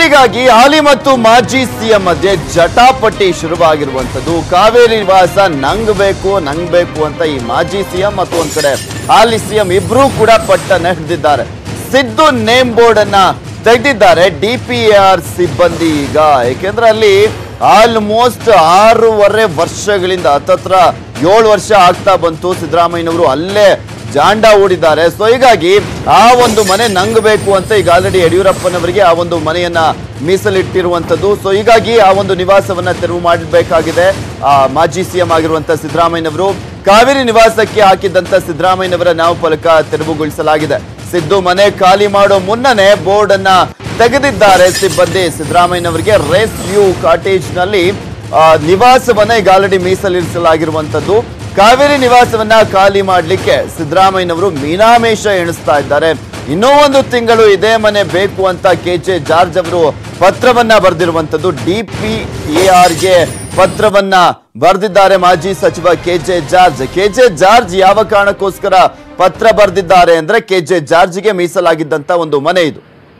ಹೀಗಾಗಿ ಹಾಲಿ ಮತ್ತು ಮಾಜಿ ಸಿಎಂ ಮಧ್ಯೆ ಜಟಾಪಟಿ ಶುರುವಾಗಿರುವಂತದ್ದು ಕಾವೇರಿ ನಿವಾಸ ನಂಗ್ ಬೇಕು ನಂಗ್ ಬೇಕು ಅಂತ ಈ ಮಾಜಿ ಸಿಎಂ ಮತ್ತು ಒಂದ್ ಕಡೆ ಹಾಲಿ ಸಿಎಂ ಇಬ್ರು ಕೂಡ ಪಟ್ಟನೆ ಹಿಡಿದಿದ್ದಾರೆ ಸಿದ್ದು ನೇಮ್ ಬೋರ್ಡ್ ಅನ್ನ ತೆಗೆದಿದ್ದಾರೆ ಡಿಪಿಆರ್ ಸಿಬ್ಬಂದಿ ಈಗ ಏಕೆಂದ್ರೆ ಅಲ್ಲಿ ಆಲ್ಮೋಸ್ಟ್ ಆರೂವರೆ ವರ್ಷಗಳಿಂದ ಹತ್ತತ್ರ ಏಳು ವರ್ಷ ಆಗ್ತಾ ಬಂತು ಸಿದ್ದರಾಮಯ್ಯನವರು ಅಲ್ಲೇ ಜಾಂಡ ಹೂಡಿದ್ದಾರೆ ಸೊ ಹೀಗಾಗಿ ಆ ಒಂದು ಮನೆ ನಂಗ್ ಬೇಕು ಅಂತ ಈಗ ಆಲ್ರೆಡಿ ಯಡಿಯೂರಪ್ಪನವರಿಗೆ ಆ ಒಂದು ಮನೆಯನ್ನ ಮೀಸಲಿಟ್ಟಿರುವಂತದ್ದು ಸೊ ಹೀಗಾಗಿ ಆ ಒಂದು ನಿವಾಸವನ್ನ ತೆರವು ಮಾಡಬೇಕಾಗಿದೆ ಆ ಮಾಜಿ ಸಿಎಂ ಆಗಿರುವಂತ ಸಿದ್ದರಾಮಯ್ಯನವರು ಕಾವೇರಿ ನಿವಾಸಕ್ಕೆ ಹಾಕಿದ್ದಂತ ಸಿದ್ದರಾಮಯ್ಯನವರ ನಾಮಫಲಕ ತೆರವುಗೊಳಿಸಲಾಗಿದೆ ಸಿದ್ದು ಮನೆ ಖಾಲಿ ಮಾಡೋ ಮುನ್ನನೇ ಬೋರ್ಡ್ ಅನ್ನ ತೆಗೆದಿದ್ದಾರೆ ಸಿಬ್ಬಂದಿ ಸಿದ್ದರಾಮಯ್ಯನವರಿಗೆ ರೇಸ್ ವ್ಯೂ ಕಾಟೇಜ್ ನಲ್ಲಿ ಆ, ನಿವಾಸವನ್ನ ಈಗ ಆಲ್ರೆಡಿ ಮೀಸಲಿರಿಸಲಾಗಿರುವಂತದ್ದು ಕಾವೇರಿ ನಿವಾಸವನ್ನ ಖಾಲಿ ಮಾಡಲಿಕ್ಕೆ ಸಿದ್ದರಾಮಯ್ಯನವರು ಮೀನಾಮೇಷ ಎಣಿಸ್ತಾ ಇದ್ದಾರೆ ಇನ್ನೂ ಒಂದು ತಿಂಗಳು ಇದೇ ಮನೆ ಬೇಕು ಅಂತ ಕೆ ಜೆ ಜಾರ್ಜ್ ಅವರು ಪತ್ರವನ್ನ ಬರೆದಿರುವಂತದ್ದು ಡಿ ಪಿ ಗೆ ಪತ್ರವನ್ನ ಬರೆದಿದ್ದಾರೆ ಮಾಜಿ ಸಚಿವ ಕೆ ಜೆ ಜಾರ್ಜ್ ಕೆ ಜೆ ಜಾರ್ಜ್ ಯಾವ ಕಾರಣಕ್ಕೋಸ್ಕರ ಪತ್ರ ಬರೆದಿದ್ದಾರೆ ಅಂದ್ರೆ ಕೆ ಜೆ ಜಾರ್ಜ್ಗೆ ಮೀಸಲಾಗಿದ್ದಂತ ಒಂದು ಮನೆ ಇದು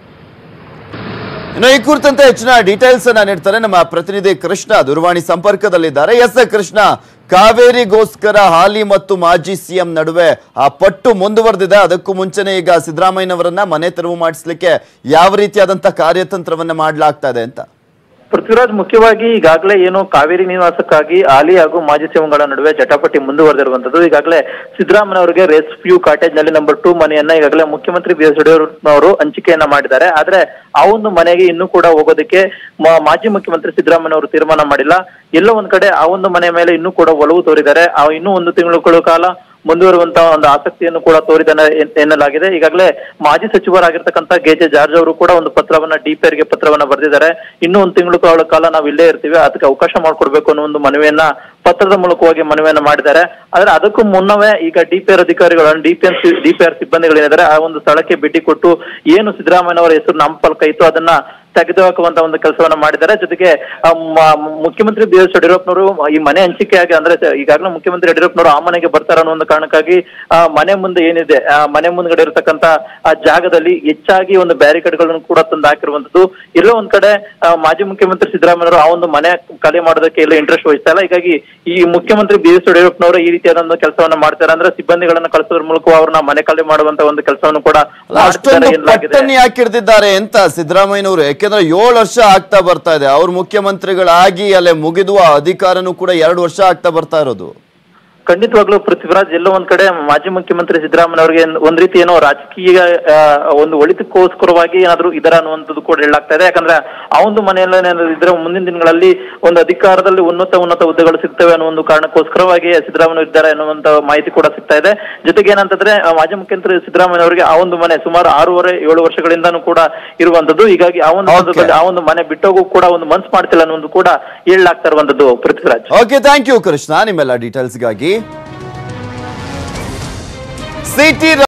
ಇನ್ನು ಈ ಕುರಿತಂತೆ ಹೆಚ್ಚಿನ ಡೀಟೇಲ್ಸ್ ಅನ್ನ ನೀಡ್ತಾರೆ ನಮ್ಮ ಪ್ರತಿನಿಧಿ ಕೃಷ್ಣ ದೂರವಾಣಿ ಸಂಪರ್ಕದಲ್ಲಿದ್ದಾರೆ ಎಸ್ ಕೃಷ್ಣ ಕಾವೇರಿಗೋಸ್ಕರ ಹಾಲಿ ಮತ್ತು ಮಾಜಿ ಸಿಎಂ ನಡುವೆ ಆ ಪಟ್ಟು ಮುಂದುವರೆದಿದೆ ಅದಕ್ಕೂ ಮುಂಚೆನೆ ಈಗ ಸಿದ್ದರಾಮಯ್ಯನವರನ್ನ ಮನೆ ತೆರವು ಮಾಡಿಸ್ಲಿಕ್ಕೆ ಯಾವ ರೀತಿಯಾದಂತ ಕಾರ್ಯತಂತ್ರವನ್ನ ಮಾಡಲಾಗ್ತಾ ಇದೆ ಅಂತ ಪೃಥ್ವಿರಾಜ್ ಮುಖ್ಯವಾಗಿ ಈಗಾಗಲೇ ಏನು ಕಾವೇರಿ ನಿವಾಸಕ್ಕಾಗಿ ಹಾಲಿ ಹಾಗೂ ಮಾಜಿ ಸಿಎಂಗಳ ನಡುವೆ ಜಟಾಪಟಿ ಮುಂದುವರೆದಿರುವಂತದ್ದು ಈಗಾಗಲೇ ಸಿದ್ದರಾಮಯ್ಯ ಅವರಿಗೆ ರೆಸ್ಕ್ಯೂ ಕಾಟೇಜ್ ನಲ್ಲಿ ನಂಬರ್ ಟೂ ಮನೆಯನ್ನ ಈಗಾಗಲೇ ಮುಖ್ಯಮಂತ್ರಿ ಬಿ ಎಸ್ ಯಡಿಯೂರಪ್ಪನವರು ಹಂಚಿಕೆಯನ್ನ ಮಾಡಿದ್ದಾರೆ ಆದ್ರೆ ಆ ಒಂದು ಮನೆಗೆ ಇನ್ನೂ ಕೂಡ ಹೋಗೋದಕ್ಕೆ ಮ- ಮಾಜಿ ಮುಖ್ಯಮಂತ್ರಿ ಸಿದ್ದರಾಮಯ್ಯ ಅವರು ತೀರ್ಮಾನ ಮಾಡಿಲ್ಲ ಎಲ್ಲೋ ಒಂದ್ ಕಡೆ ಆ ಒಂದು ಮನೆ ಮೇಲೆ ಇನ್ನೂ ಕೂಡ ಒಲವು ತೋರಿದ್ದಾರೆ ಆ ಇನ್ನೂ ಒಂದು ತಿಂಗಳ ಕಾಲ ಮುಂದುವರುವಂತಹ ಒಂದು ಆಸಕ್ತಿಯನ್ನು ಕೂಡ ತೋರಿದ ಎನ್ನಲಾಗಿದೆ ಈಗಾಗಲೇ ಮಾಜಿ ಸಚಿವರಾಗಿರ್ತಕ್ಕಂಥ ಗೆ ಜೆ ಜಾರ್ಜ್ ಅವರು ಕೂಡ ಒಂದು ಪತ್ರವನ್ನ ಡಿಪಿಆರ್ ಗೆ ಪತ್ರವನ್ನ ಬರೆದಿದ್ದಾರೆ ಇನ್ನೂ ಒಂದು ತಿಂಗಳು ಕಾಲ ಕಾಲ ನಾವು ಇಲ್ಲೇ ಇರ್ತೀವಿ ಅದಕ್ಕೆ ಅವಕಾಶ ಮಾಡಿಕೊಡ್ಬೇಕು ಅನ್ನೋ ಒಂದು ಮನವಿಯನ್ನ ಪತ್ರದ ಮೂಲಕವಾಗಿ ಮನವಿಯನ್ನ ಮಾಡಿದ್ದಾರೆ ಆದ್ರೆ ಅದಕ್ಕೂ ಮುನ್ನವೇ ಈಗ ಡಿಪಿಆರ್ ಅಧಿಕಾರಿಗಳು ಡಿಪಿಎನ್ ಡಿಪಿಆರ್ ಸಿಬ್ಬಂದಿಗಳೇನಿದ್ದಾರೆ ಆ ಒಂದು ಸ್ಥಳಕ್ಕೆ ಭೇಟಿ ಕೊಟ್ಟು ಏನು ಸಿದ್ದರಾಮಯ್ಯನವರ ಹೆಸರು ನಾಮಫಲಕ ಇತ್ತು ಅದನ್ನ ತೆಗೆದುಹಾಕುವಂತ ಒಂದು ಕೆಲಸವನ್ನ ಮಾಡಿದ್ದಾರೆ ಜೊತೆಗೆ ಆ, ಮ- ಮುಖ್ಯಮಂತ್ರಿ ಬಿ ಎಸ್ ಯಡಿಯೂರಪ್ಪನವರು ಈ ಮನೆ ಹಂಚಿಕೆಯಾಗಿ ಅಂದ್ರೆ ಈಗಾಗಲೇ ಮುಖ್ಯಮಂತ್ರಿ ಯಡಿಯೂರಪ್ಪನವರು ಆ ಮನೆಗೆ ಬರ್ತಾರೆ ಅನ್ನೋ ಒಂದು ಕಾರಣಕ್ಕಾಗಿ ಆ ಮನೆ ಮುಂದೆ ಏನಿದೆ ಆ ಮನೆ ಮುಂದ್ಗಡೆ ಇರತಕ್ಕಂತ ಆ ಜಾಗದಲ್ಲಿ ಹೆಚ್ಚಾಗಿ ಒಂದು ಬ್ಯಾರಿಕೇಡ್ಗಳನ್ನು ಕೂಡ ತಂದು ಹಾಕಿರುವಂತದ್ದು ಎಲ್ಲೋ ಒಂದ್ ಕಡೆ ಆ, ಮಾಜಿ ಮುಖ್ಯಮಂತ್ರಿ ಸಿದ್ದರಾಮಯ್ಯವರು ಆ ಒಂದು ಮನೆ ಖಾಲಿ ಮಾಡೋದಕ್ಕೆ ಎಲ್ಲ ಇಂಟ್ರೆಸ್ಟ್ ವಹಿಸ್ತಾ ಇಲ್ಲ ಹೀಗಾಗಿ ಈ ಮುಖ್ಯಮಂತ್ರಿ ಬಿ ಎಸ್ ಯಡಿಯೂರಪ್ಪನವರು ಈ ರೀತಿಯಾದ ಒಂದು ಕೆಲಸವನ್ನ ಮಾಡ್ತಾರೆ ಅಂದ್ರೆ ಸಿಬ್ಬಂದಿಗಳನ್ನ ಕಳಿಸೋದ್ರ ಮೂಲಕ ಅವ್ರನ್ನ ಮನೆ ಖಾಲಿ ಮಾಡುವಂತ ಒಂದು ಕೆಲಸವನ್ನು ಕೂಡ ಅಲ್ಲ, ಮಾಡ್ತಾರೆ ಅಷ್ಟೊಂದು ಎನ್ನಲಾಗಿದೆ ಪಟ್ಟಣಿ ಯಾಕೆ ಹಿಡ್ದಿದ್ದಾರೆ ಅಂತ ಸಿದ್ದರಾಮಯ್ಯನವರು ಯಾಕೆಂದ್ರೆ ಏಳು ವರ್ಷ ಆಗ್ತಾ ಬರ್ತಾ ಇದೆ ಅವ್ರ ಮುಖ್ಯಮಂತ್ರಿಗಳಾಗಿ ಅಲ್ಲೇ ಮುಗಿದು ಆ ಅಧಿಕಾರನೂ ಕೂಡ ಎರಡು ವರ್ಷ ಆಗ್ತಾ ಬರ್ತಾ ಇರೋದು ಖಂಡಿತವಾಗ್ಲೂ ಪೃಥ್ವಿರಾಜ್ ಎಲ್ಲೋ ಒಂದ್ ಕಡೆ ಮಾಜಿ ಮುಖ್ಯಮಂತ್ರಿ ಸಿದ್ದರಾಮಯ್ಯ ಅವರಿಗೆ ಒಂದ್ ರೀತಿ ಏನೋ ರಾಜಕೀಯ ಆ, ಒಂದು ಒಳಿತಕ್ಕೋಸ್ಕರವಾಗಿ ಏನಾದ್ರು ಇದರ ಅನ್ನುವಂಥದ್ದು ಕೂಡ ಹೇಳಲಾಗ್ತಾ ಇದೆ ಯಾಕಂದ್ರೆ ಆ ಒಂದು ಮನೆಯಲ್ಲಿ ಏನಾದ್ರು ಇದ್ರೆ ಮುಂದಿನ ದಿನಗಳಲ್ಲಿ ಒಂದು ಅಧಿಕಾರದಲ್ಲಿ ಉನ್ನತ ಉನ್ನತ ಹುದ್ದೆಗಳು ಸಿಗ್ತವೆ ಅನ್ನೋ ಒಂದು ಕಾರಣಕ್ಕೋಸ್ಕರವಾಗಿ ಸಿದ್ದರಾಮಯ್ಯ ಇದ್ದಾರೆ ಅನ್ನುವಂತ ಮಾಹಿತಿ ಕೂಡ ಸಿಗ್ತಾ ಇದೆ ಜೊತೆಗೆ ಏನಂತಂದ್ರೆ ಆ, ಮಾಜಿ ಮುಖ್ಯಮಂತ್ರಿ ಸಿದ್ದರಾಮಯ್ಯ ಅವರಿಗೆ ಆ ಒಂದು ಮನೆ ಸುಮಾರು ಆರೂವರೆ ಏಳು ವರ್ಷಗಳಿಂದಾನು ಕೂಡ ಇರುವಂತದ್ದು ಹೀಗಾಗಿ ಆ ಒಂದು Okay. ಸಂದರ್ಭದಲ್ಲಿ ಆ ಒಂದು ಮನೆ ಬಿಟ್ಟೋಗೂ ಕೂಡ ಒಂದು ಮನ್ಸ್ ಮಾಡ್ತಿಲ್ಲ ಅನ್ನೋದು ಕೂಡ ಹೇಳಲಾಗ್ತಾ ಇರುವಂತದ್ದು Prithviraj okay thank you Krishna ನಿಮ್ಮೆಲ್ಲ ಡೀಟೇಲ್ಸ್ಗಾಗಿ ಸಿಟಿ